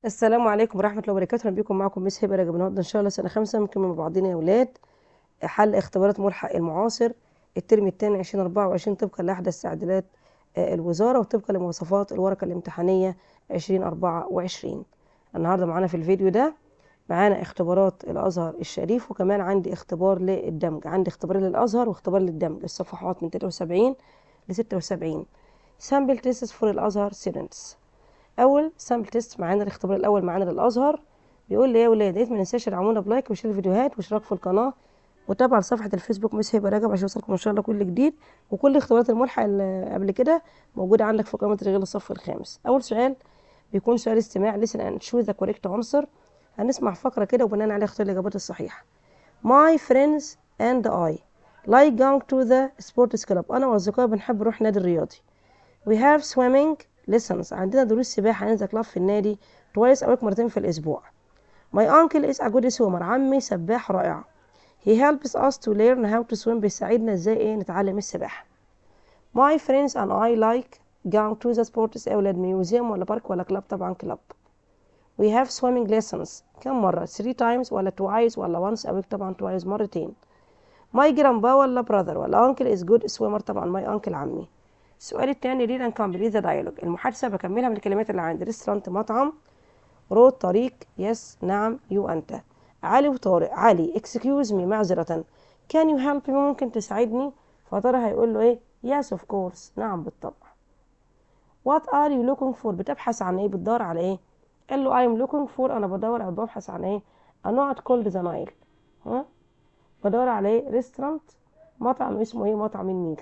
السلام عليكم ورحمة الله وبركاته أهلا بكم معكم مس هبة رجب النهارده إن شاء الله سنة خمسة مكمل مع بعضنا يا ولاد حل اختبارات ملحق المعاصر الترم الثاني 2024 طبقا لأحدث تعديلات آه، الوزارة وطبقا لمواصفات الورقة الامتحانية 2024 النهارده معانا في الفيديو ده معانا اختبارات الأزهر الشريف وكمان عندي اختبار للدمج عندي اختبار للأزهر واختبار للدمج الصفحات من 73 ل 76 سامبل تيستس فور الأزهر ستودنتس اول سامبل تيست معانا الاختبار الاول معانا للازهر بيقول لي يا ولاد يا ما ننساش تدعمونا بلايك وشير الفيديوهات واشتراك في القناه وتابع صفحه الفيسبوك مس هبه رجب عشان يوصلكم ان شاء الله كل جديد وكل اختبارات الملحق اللي قبل كده موجوده عندك في قائمه تشغيل الصف الخامس اول سؤال بيكون سؤال استماع listen and choose the correct answer هنسمع فقره كده وبناء عليها اختار الاجابات الصحيحه my friends and I like going to the sports club انا واصدقائي بنحب نروح نادي الرياضي we have swimming lessons عندنا دروس سباحة ننزل كلاب في النادي twice أو مرتين في الأسبوع my uncle is a good swimmer عمي سباح رائع he helps us to learn how to swim بيساعدنا ازاي ايه نتعلم السباحة my friends and I like going to the sports أولاد ميوزيوم ولا بارك ولا كلاب طبعا كلاب we have swimming lessons كم مرة 3 times ولا twice ولا once a week طبعا twice مرتين my grandpa ولا brother ولا uncle is good swimmer طبعا my uncle عمي السؤال التاني read and complete the dialogue المحادثة بكملها من الكلمات اللي عندي restaurant مطعم رود طريق يس نعم يو أنت علي وطارق علي excuse me معذرة can you help me ممكن تساعدني فترى هيقول له ايه yes of course نعم بالطبع what are you looking for بتبحث عن ايه بتدور على ايه قال له I'm looking for انا بدور او ببحث عن ايه a not called the Nile ها بدور على ايه restaurant مطعم اسمه ايه مطعم النيل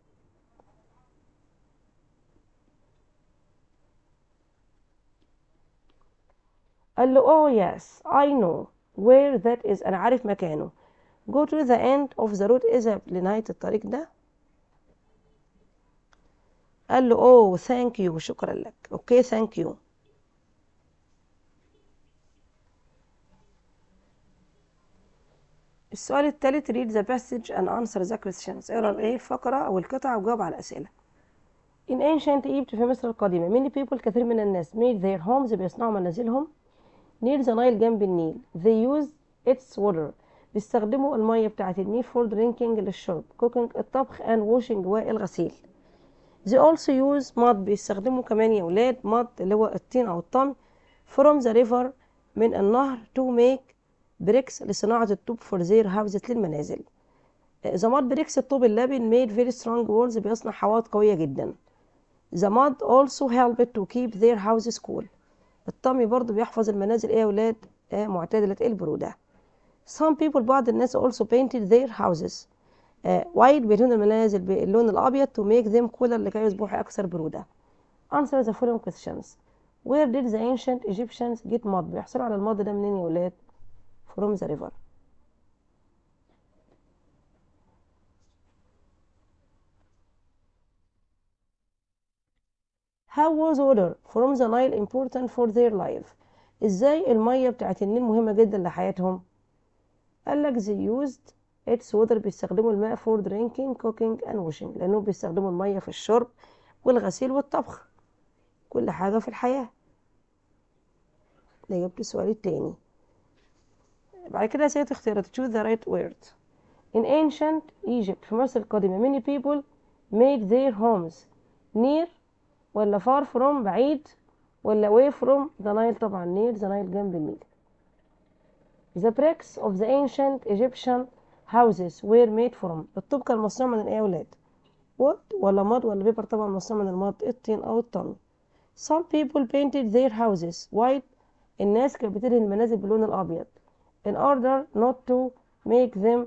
قال له oh yes I know where that is أنا عارف مكانه go to the end of the road اذهب لنهاية الطريق ده قال له oh thank you شكرا لك okay thank you السؤال الثالث read the passage and answer the questions اقرا ايه الفقرة أو القطعة وجاوب على الأسئلة In ancient Egypt في مصر القديمة many people كثير من الناس made their homes بيصنعوا منازلهم near the Nile جنب النيل they use its water بيستخدموا المية بتاعة النيل for drinking للشرب cooking الطبخ and washing والغسيل they also use mud بيستخدموا كمان يا ولاد mud اللي هو الطين أو الطمي from the river من النهر to make bricks لصناعة الطوب for their houses للمنازل the mud bricks الطوب اللبن made very strong walls بيصنع حواض قوية جدا the mud also helped to keep their houses cool الطمي برضو بيحفظ المنازل ايه يا ولاد آه معتدلة البرودة some people بعض الناس also painted their houses آه white بيلون المنازل باللون الأبيض to make them cooler لكي يصبحوا أكثر برودة answer the following questions where did the ancient Egyptians get mud بيحصلوا على المض ده منين يا ولاد from the river How was water from the Nile important for their life? ازاي المية بتاعت النيل مهمة جدا لحياتهم؟ قال لك they used its water بيستخدموا الماء for drinking, cooking and washing لأنهم بيستخدموا المية في الشرب والغسيل والطبخ كل حاجة في الحياة ده جبت السؤال التاني بعد كده سيرة اختيارات choose the right word in ancient Egypt في مصر القديمة many people made their homes near ولا far from بعيد ولا away from the Nile طبعا near the Nile جنب النيل the bricks of the ancient Egyptian houses were made from الطوب كان مصنوع من ايه يا ولاد wood ولا ماد ولا بيبر طبعا مصنوع من الماد الطين او الطمي some people painted their houses white الناس كانت بتدهن المنازل باللون الابيض in order not to make them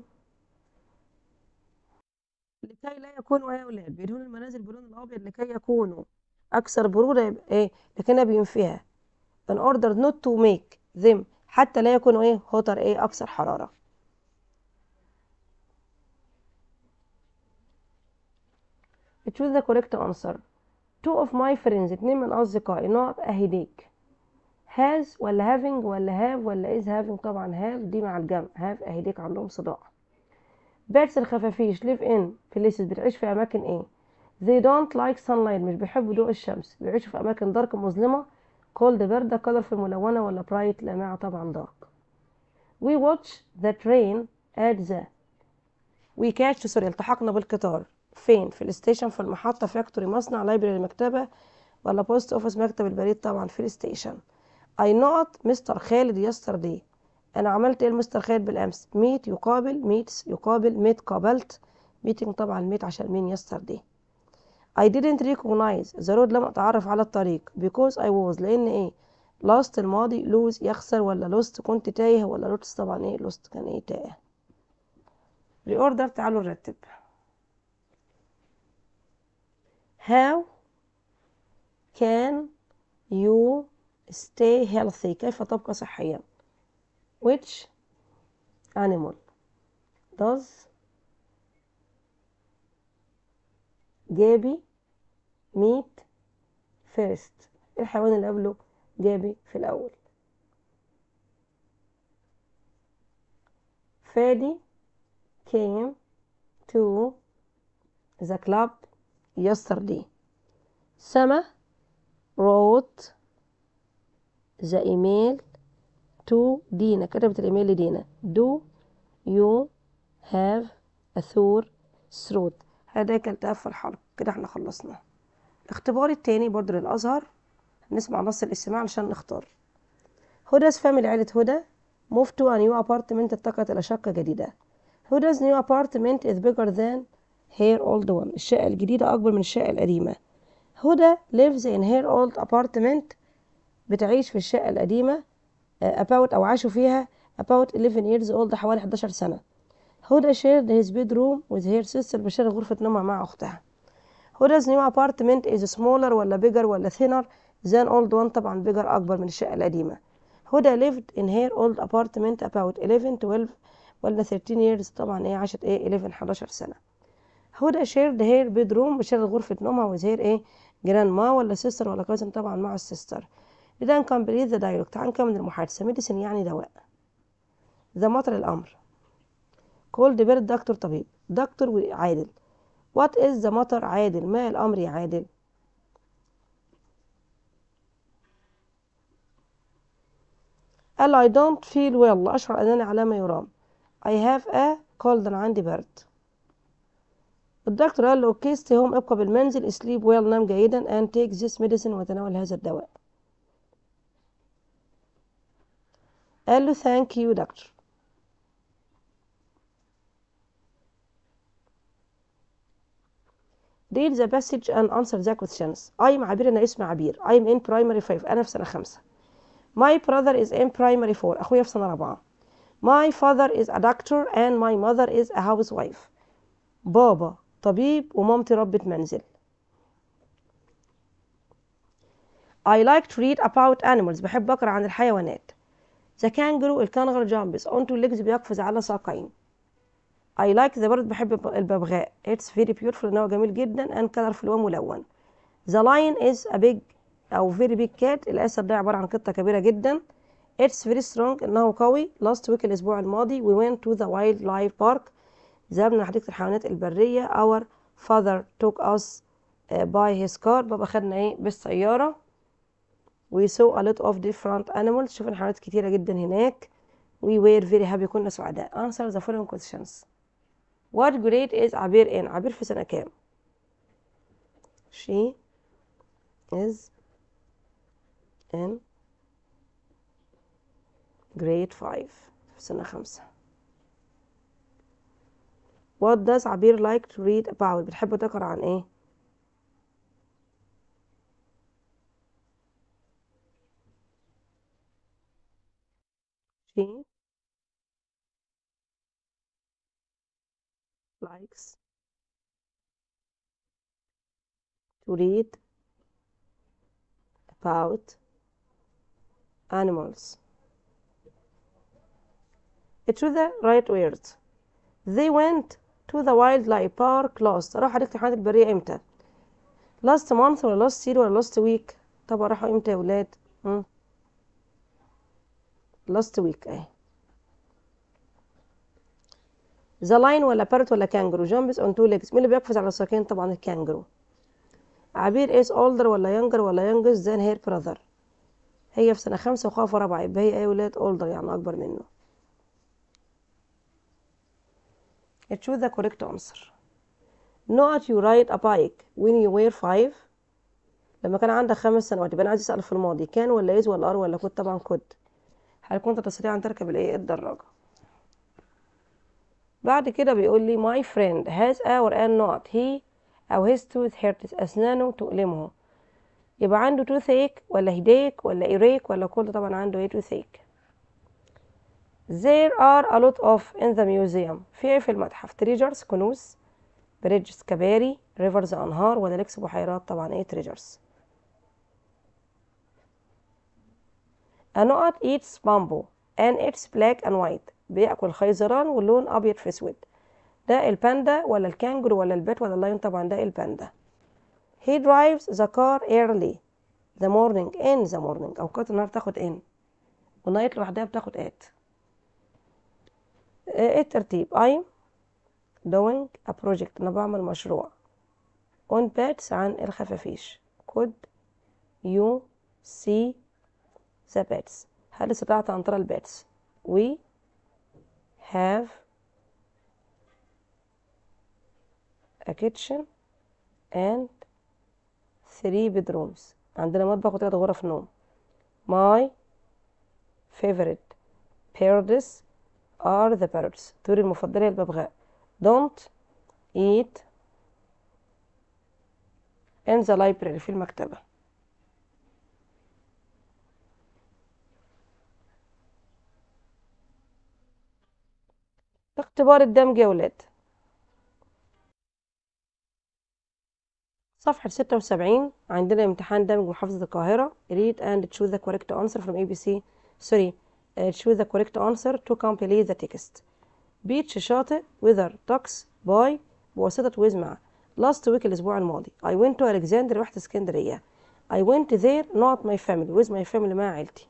لكي لا يكونوا يا ولاد بيدهنوا المنازل باللون الابيض لكي يكونوا أكثر برودة يبقى إيه لكنها بينفيها in order not to make them حتى لا يكونوا إيه hotter إيه أكثر حرارة choose the correct answer two of my friends اتنين من أصدقائي not a headache has ولا having ولا have ولا is having طبعا have دي مع الجمع have a headache عندهم صداع birds الخفافيش live in places بتعيش في أماكن إيه they don't like sunlight مش بيحبوا ضوء الشمس بيعيشوا في اماكن دارك مظلمه cold باردة colorful ملونة ولا bright لامعة طبعا dark we watch the train at the we catch سوري التحقنا بالقطار فين في الستيشن في المحطة فاكتوري مصنع لايبرري مكتبة ولا بوست اوفيس مكتب البريد طبعا في الستيشن I not مستر خالد yesterday انا عملت ايه لمستر خالد بالامس meet يقابل meets يقابل meet قابلت meeting طبعا meet عشان مين yesterday I didn't recognize the road لم اتعرف على الطريق because I was لان ايه lost الماضي lose يخسر ولا lost كنت تايه ولا lost طبعا ايه lost كان ايه تايه reorder تعالوا نرتب how can you stay healthy كيف تبقى صحيا which animal does جابي meet first الحيوان اللي قبله جابي في الأول فادي came to the club yesterday سما wrote the email to دينا كتبت الايميل لدينا do you have a sore throat هذاك التهاب في الحلق كده احنا خلصنا الاختبار التاني برضه للأزهر نسمع نص الاستماع علشان نختار هدا's فاميلي عيلة هدى move to a new apartment اتقت إلى شقة جديدة هدا's new apartment is bigger than her old one الشقة الجديدة أكبر من الشقة القديمة هدى lives in her old apartment بتعيش في الشقة القديمة about أو عاشوا فيها about 11 years old حوالي 11 سنة هدى shared his bedroom with her sister بشار غرفة نومها مع أختها هدا's new apartment is smaller ولا bigger ولا thinner than old one طبعا bigger أكبر من الشقة القديمة هدى lived in her old apartment about 11 12 ولا 13 years طبعا ايه عاشت ايه 11 11 سنة هدى shared her bedroom بشار غرفة نومها with her ايه grandma ولا sister ولا cousin طبعا مع السيستر إذا complete the dialogue تعال نكمل المحادثة medicine يعني دواء ذا مطر الأمر كولد بيرد دكتور طبيب دكتور عادل وات از ذا مطر عادل ما الأمر يا عادل قال I don't feel well أشعر أنني على ما يرام I have a cold أنا عندي برد الدكتور قال له اوكي stay home ابقى بالمنزل sleep well نام جيدا and take this medicine وتناول هذا الدواء قال له thank you دكتور read the passage and answer the questions I'm عبير أنا اسمي عبير I'm in primary 5 أنا في سنة خمسة My brother is in primary 4 أخويا في سنة رابعة My father is a doctor and my mother is a housewife بابا طبيب ومامتي ربة منزل I like to read about animals بحب أقرأ عن الحيوانات The kangaroo الكنغر jumps onto legs بيقفز على ساقين I like the bird بحب الببغاء It's very beautiful إنه جميل جدا and colorful وملون The lion is a big أو very big cat الأسد ده عبارة عن قطة كبيرة جدا It's very strong إنه قوي Last week الأسبوع الماضي We went to the wildlife park ذهبنا لحديقة الحيوانات البرية Our father took us by his car بابا خدنا إيه بالسيارة We saw a lot of different animals شوفنا حيوانات كتيرة جدا هناك We were very happy كنا سعداء Answer the following questions What grade is عبير in عبير في سنة كام She is in grade 5 في سنة خمسة What does عبير like to read about بتحب تقرأ عن ايه She likes to read about animals. It's the right words. They went to the wildlife park last راحوا حديقة الحيوانات البرية امتى؟ last month ولا last year ولا last week؟ طبعا راحوا امتى يا ولاد؟ مم. last week اهي ذا لاين ولا بارت ولا كانجرو جامبس اون تو ليجز مين اللي بيقفز على ساقين طبعا الكانجرو عبير is older ولا younger ولا youngest than her brother هي في سنة خمسة وأخوها في رابعة يبقى هي أي ولاد older يعني أكبر منه choose the correct answer not you ride a bike when you were five لما كان عندك خمس سنوات يبقى أنا عايز أسأل في الماضي كان ولا is ولا are ولا كنت طبعا كنت هل كنت تستطيع أن تركب الإيه الدراجة بعد كده بيقول لي my friend has our and not he أو his tooth hurts أسنانه تؤلمه يبقى عنده toothache ولا headache ولا earache ولا كل طبعا عنده ايه toothache there are a lot of in the museum في ايه في المتحف treasures كنوز bridges كباري rivers أنهار ولا لكس بحيرات طبعا ايه treasures a nut eats bamboo and it's black and white بياكل خيزران واللون ابيض في اسود ده الباندا ولا الكانجرو ولا البيت ولا اللايون طبعا ده الباندا he drives the car early the morning in the morning اوقات النهار تاخد in ونايت لوحدها بتاخد at ايه الترتيب I'm doing a project انا بعمل مشروع on bets عن الخفافيش could you see the bets هل استطعت أن ترى البيتس we have a kitchen and three bedrooms عندنا مطبخ وثلاث غرف نوم my favorite birds are the parrots طيوري المفضلة هي الببغاء don't eat in the library في المكتبة اختبار الدمج يا ولاد صفحة ستة وسبعين عندنا امتحان دمج محافظة القاهرة read and choose the correct answer from ABC sorry uh, choose the correct answer to complete the text beach شاطئ weather ducks باي بواسطة ويز مع last week الأسبوع الماضي I went to Alexandria رحت اسكندرية I went there not my family with my family مع عيلتي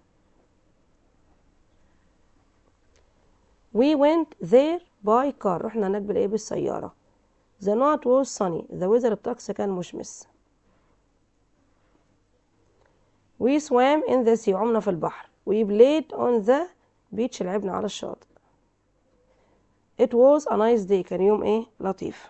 We went there by car رحنا هناك بالايه بالسيارة The night was sunny the weather الطقس كان مشمس We swam in the sea عمنا في البحر We played on the beach لعبنا على الشاطئ It was a nice day كان يوم ايه لطيف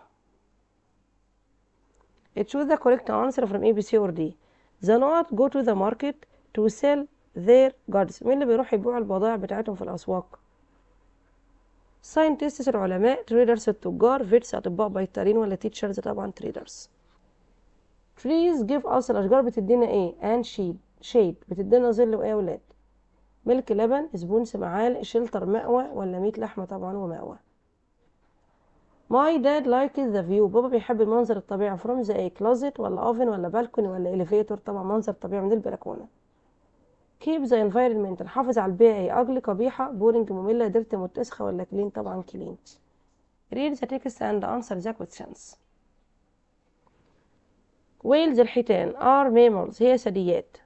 Choose the correct answer from A, B, C or D. The not go to the market to sell their goods. مين اللي بيروح يبيعوا البضائع بتاعتهم في الأسواق؟ scientists العلماء traders التجار vets أطباء بيطريين ولا teachers طبعا traders. trees give us الأشجار بتدينا ايه؟ and shade shade بتدينا ظل وايه يا ولاد؟ ملك لبن سبونس معالق شلتر مأوى ولا ميت لحمة طبعا ومأوى. My dad likes the view بابا بيحب المنظر الطبيعي from the a closet ولا oven ولا balcony ولا elevator طبعا منظر طبيعي من البلكونة keep the environment نحافظ على البيئة ايه ugly قبيحة boring مملة dirty متسخة ولا clean طبعا clean read the text and answer the questions whales الحيتان are mammals هي ثدييات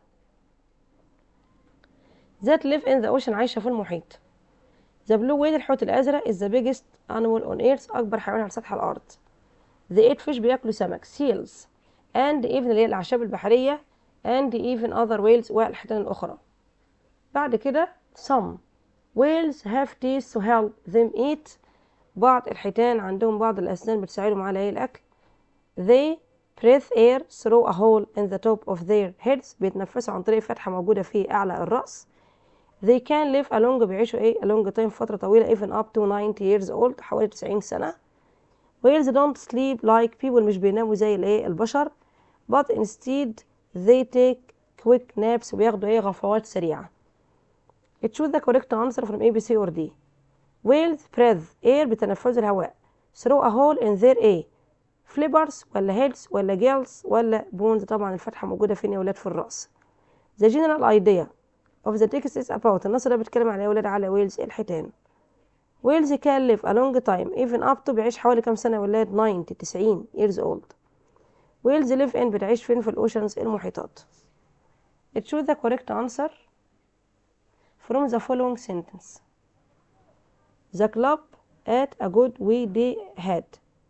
that live in the ocean عايشة في المحيط The blue whale الحوت الأزرق is the biggest animal on earth أكبر حيوان على سطح الأرض. The eight fish بياكلوا سمك seals and even اللي هي الأعشاب البحرية and even other whales والحيتان الأخرى. بعد كده some whales have teeth to help them eat بعض الحيتان عندهم بعض الأسنان بتساعدهم على الأكل. They breathe air through a hole in the top of their heads بيتنفسوا عن طريق فتحة موجودة في أعلى الرأس. They can live along بيعيشوا ايه a long time فترة طويلة even up to 90 years old حوالي 90 سنة whales don't sleep like people مش بيناموا زي الايه البشر but instead they take quick naps وبياخدوا ايه غفوات سريعة choose the correct answer from A, B, C or D whales breathe air بتنفس الهواء through a hole in their A flippers ولا heads ولا gills ولا bones طبعا الفتحة موجودة فين يا ولاد في الرأس the general idea of the text is about النص ده بيتكلم عن يا ولاد على ويلز الحيتان ويلز can live a long time even up to بيعيش حوالي كام سنة يا ولاد 90 90 years old ويلز live in بتعيش فين في الأوشنز المحيطات choose the correct answer from the following sentence the club at a good we day had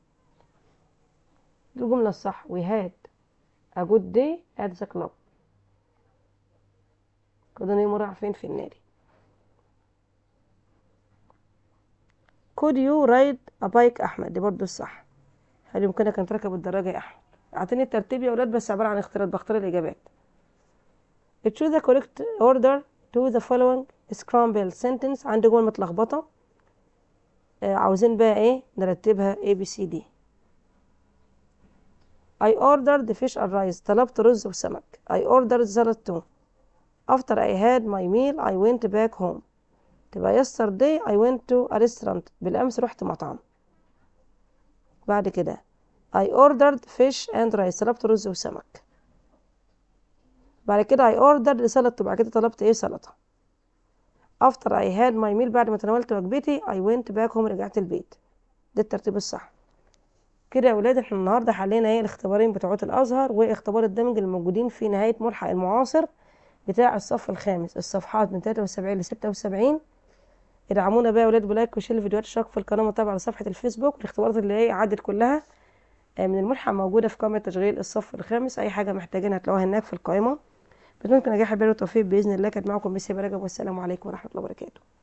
الجملة الصح we had a good day at the club قانون يمر فين في النادي could you ride a bike أحمد دي برضو الصح هل يمكنك أن تركب الدراجة يا أحمد أعطيني الترتيب يا أولاد بس عبارة عن اختيارات بختار الإجابات choose the correct order to the following scramble sentence عندي جمل متلخبطة آه، عاوزين بقى ايه نرتبها A B C D I ordered fish and rice طلبت رز وسمك I ordered salad too after I had my meal I went back home تبقى yesterday I went to a restaurant بالأمس رحت مطعم بعد كده I ordered fish and rice طلبت رز وسمك بعد كده I ordered salad وبعد كده طلبت ايه سلطة after I had my meal بعد ما تناولت وجبتي I went back home رجعت البيت ده الترتيب الصح كده يا ولاد احنا النهارده حلينا ايه الاختبارين بتوع الازهر واختبار الدمج الموجودين في نهايه ملحق المعاصر بتاع الصف الخامس الصفحات من 73 ل 76 ادعمونا بقى يا ولاد بلايك وشير الفيديوهات اشتراك في القناه وتابعوا على صفحه الفيسبوك الاختبارات اللي هي عدت كلها آه، من الملحق موجوده في قائمه تشغيل الصف الخامس اي حاجه محتاجينها هتلاقوها هناك في القائمه بتمنى نجاح البر والتوفيق باذن الله كانت معكم ميسي رجب والسلام عليكم ورحمه الله وبركاته